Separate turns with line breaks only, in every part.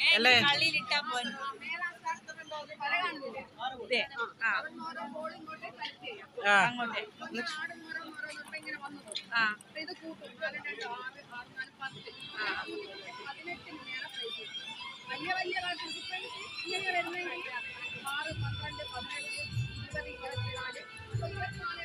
അല്ലേ
കള്ളിയിലിട്ടാ പോൻ ദേ, ആ
ആ
അങ്ങോട്ടേ ആ
വലിയ വലിയ പാർട്ടിസിപ്പൻസ് ഇങ്ങനെ വരുന്നെങ്കിൽ ആറ് പന്ത്രണ്ട് പതിനെട്ട് ഇരുപത് ഇരുപത്തിനാല് ഇരുപത്തിനാല്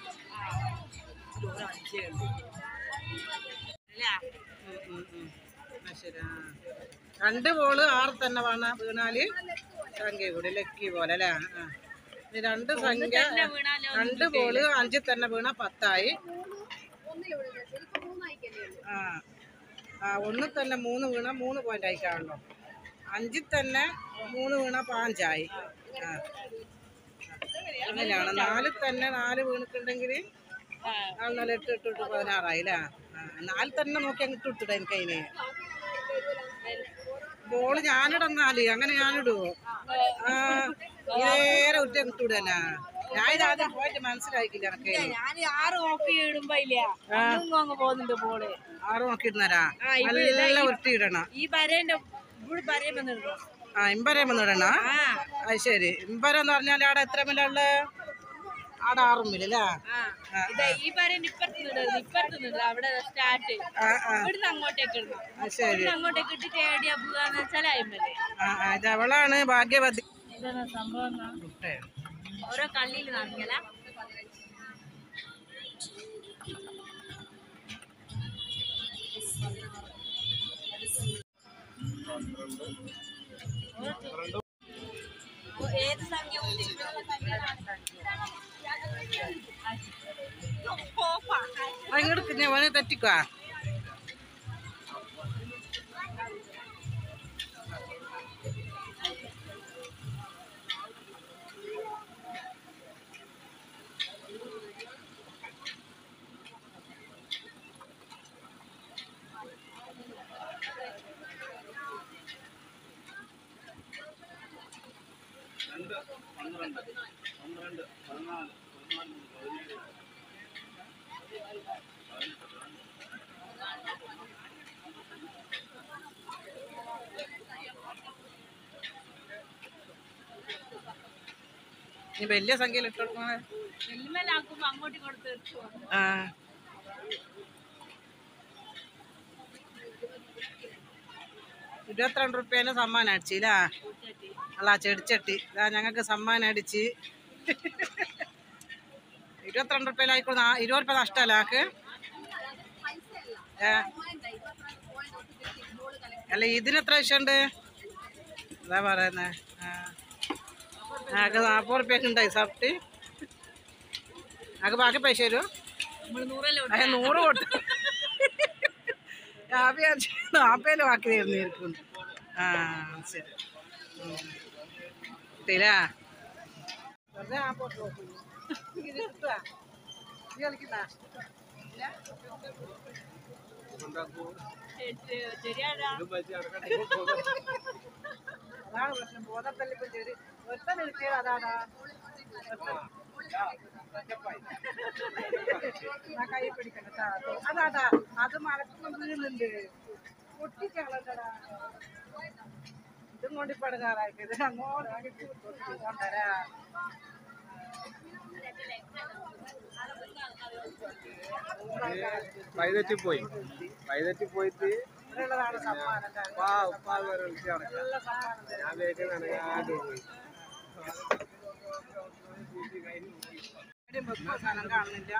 അല്ല
ഉം, ഉം, ഉം. ആ, ശരി ആ. രണ്ട് ബോള് ആറ് തന്നെ വേണ വീണാല് സംഖ്യ കൂടി ലക്കി പോലെ അല്ലേ ആ ഇത് രണ്ട് സംഖ്യ
വീണാലോ
രണ്ട് ബോള് അഞ്ചിൽ തന്നെ വീണ പത്തായി
ഒന്നിൽ വിടുന്നത് ശരിക്കും മൂന്നായിക്കല്ലേ ഉള്ളൂ
ആ ആ ഒന്നിൽ തന്നെ മൂന്ന് വീണ മൂന്ന് പോയിന്റ് ആയിക്കാണല്ലോ അഞ്ചിൽ തന്നെ മൂന്ന് വീണ പാഞ്ചായി ആ അങ്ങനെയാണ് നാലിൽ തന്നെ നാല് വീണിട്ടുണ്ടെങ്കിൽ നാല് നാല് എട്ട് എട്ട് എട്ട് പതിനാറായി അല്ലേ ആ നാലിൽ തന്നെ നോക്കി അങ്ങ് ഇട്ടിട്ടിട എനിക്ക് അതിന് ബോള് ഞാനിടന്നാല് അങ്ങനെ ഞാനിടുവോ ആ നേരെ ഉറ്റ ഇട്ടുവിടല്ല ഞാൻ ഇതാദ്യം പോയിട്ട് മനസ്സിലാക്കില്ല എനിക്ക്
ഞാൻ ആറ് നോക്കി ഇടുമ്പോ ഇല്ല അങ്ങ് അങ്ങ് പോകുന്നുണ്ട് പോള്
ആറ് നോക്കിയിരുന്നരാ
ആ, ഇവിടെ ഇതാ
നല്ല
ഈ-
ഉരുട്ടിയിടണം
ഈ വരേന്റെ ഇവിടെ വരയും വന്നിടുന്നു
ആ ഇമ്പരം വന്നിടണ
ആ
അത് ശരി ഇമ്പരം എന്ന് പറഞ്ഞാൽ അവിടെ എത്ര മില്ലുള്ള അവിടെ ആറും മില്ലല്ലേ
ആ ഇതാ ഈ വരേന്റെ ഇപ്പുറത്ത് നിന്നിടുന്നു ഇപ്പുറത്ത് നിന്നിടുന്നു അവിടെ സ്റ്റാർട്ട്
ആ ആ
ഇവിടുന്ന് അങ്ങോട്ടേക്ക് ഇടണം
അത് ശരി
ഇവിടുന്ന് അങ്ങോട്ടേക്ക് ഇട്ടിട്ട് ഏടിയാ പോകാന്ന് വെച്ചാൽ അയിമല്ലേ
ആ ആ, ഇത് അവളാണ് ഭാഗ്യവതി
ഇതാണ് സംഭവം എന്നാ?
കുട്ടേ.
ഓരോ കള്ളിയിൽ നടക്കല ഏത് സംഖ്യ ഉദ്ദേശിക്കുന്ന
ആ, ഇങ്ങോട്ട് ഞാൻ ഓനെ തെറ്റിക്കുവാ നീ വലിയ സംഖ്യയിൽ ഇട്ടെടുക്കണേ
എല്ലുമേലാക്കുമ്പോ അങ്ങോട്ടും ഇങ്ങോട്ട് തീർച്ചു
ആ ഇരുപത്തിരണ്ട് റുപ്യേനെ സമ്മാനം അടിച്ചില്ല അല്ല ചെടിച്ചട്ടി ഇതാ ഞങ്ങൾക്ക് സമ്മാനം അടിച്ച് ഇരുപത്തിരണ്ട് റുപ്യയിലായിക്കോളും ഇരുപത് റുപ്യ നഷ്ടമല്ല ആക്ക് ഏ അല്ല ഇതിന് എത്ര വിഷയമുണ്ട് എന്താ പറയുന്നേ ആക്ക് നാൽപ്പത് റുപ്യൊക്കെ ഉണ്ടായി സപ്റ്റി ആക്ക് ബാക്കി പൈസ തരുമോ
നമ്മള് നൂറല്ലേ
അതെ നൂറ് കൊടുത്തു യാഭ്യ നാപ്പേല് ബാക്കി തരുന്നിരിക്കുന്നു ആ ശരി കിട്ടിയില്ല വെറുതെ ആ പോട്ട് നോക്കൂ. ഇത് കിട്ടുവാ? നീ കളിക്കുന്നാ?
ശരിയാടാ
അതാണ് പ്രശ്നം ബോധത്തല്ലി ഇപ്പൊ ചെറിയ ഒരുത്തൻ എടുക്കിയത് അതാടാ ഒരുത്തൻ. ആ കൈ പിടിക്കണ്ട ട്ടാ. അതാടാ അത് മലക്കുന്ന വീഴുന്നുണ്ട് പൊട്ടിച്ചളണ്ടടാ ഇതും കൊണ്ട് ഇപ്പൊ എടുക്കാറായിട്ട് അങ്ങോട്ട് കൊണ്ടരാ
വൈതെറ്റി പോയി വൈതെറ്റി പോയിട്ട്
ഇവിടെയുള്ളതാണ് സമ്മാനം ട്ടാ.
ഉപ്പാ ഉപ്പാ വരെ വിളിച്ച് നടക്കാം
നല്ല സമ്മാനം തരും.
ഞാൻ വേഗം നനയാണ്ട് പോയി
എവിടെയും വെക്കുന്ന സാധനം കാണുന്നില്ല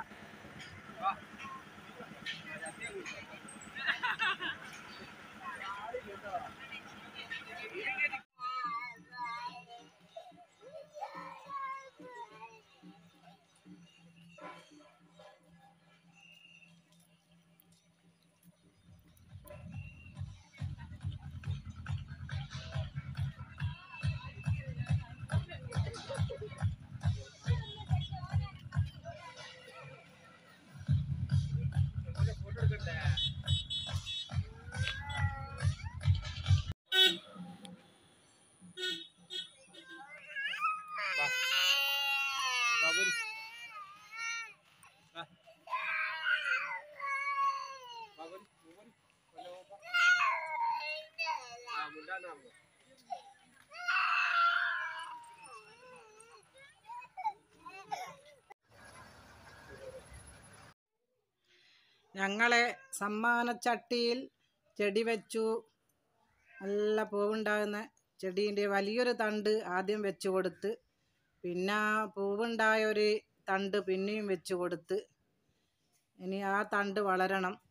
ഇതാണ് നമ്മൾ
ഞങ്ങളെ സമ്മാനച്ചട്ടിയിൽ ചെടി വെച്ചു നല്ല പൂവുണ്ടാകുന്ന ചെടീൻ്റെ വലിയൊരു തണ്ട് ആദ്യം വെച്ച് കൊടുത്ത് പിന്നെ ആ പൂവുണ്ടായ ഒരു തണ്ട് പിന്നെയും വെച്ച് കൊടുത്ത് ഇനി ആ തണ്ട് വളരണം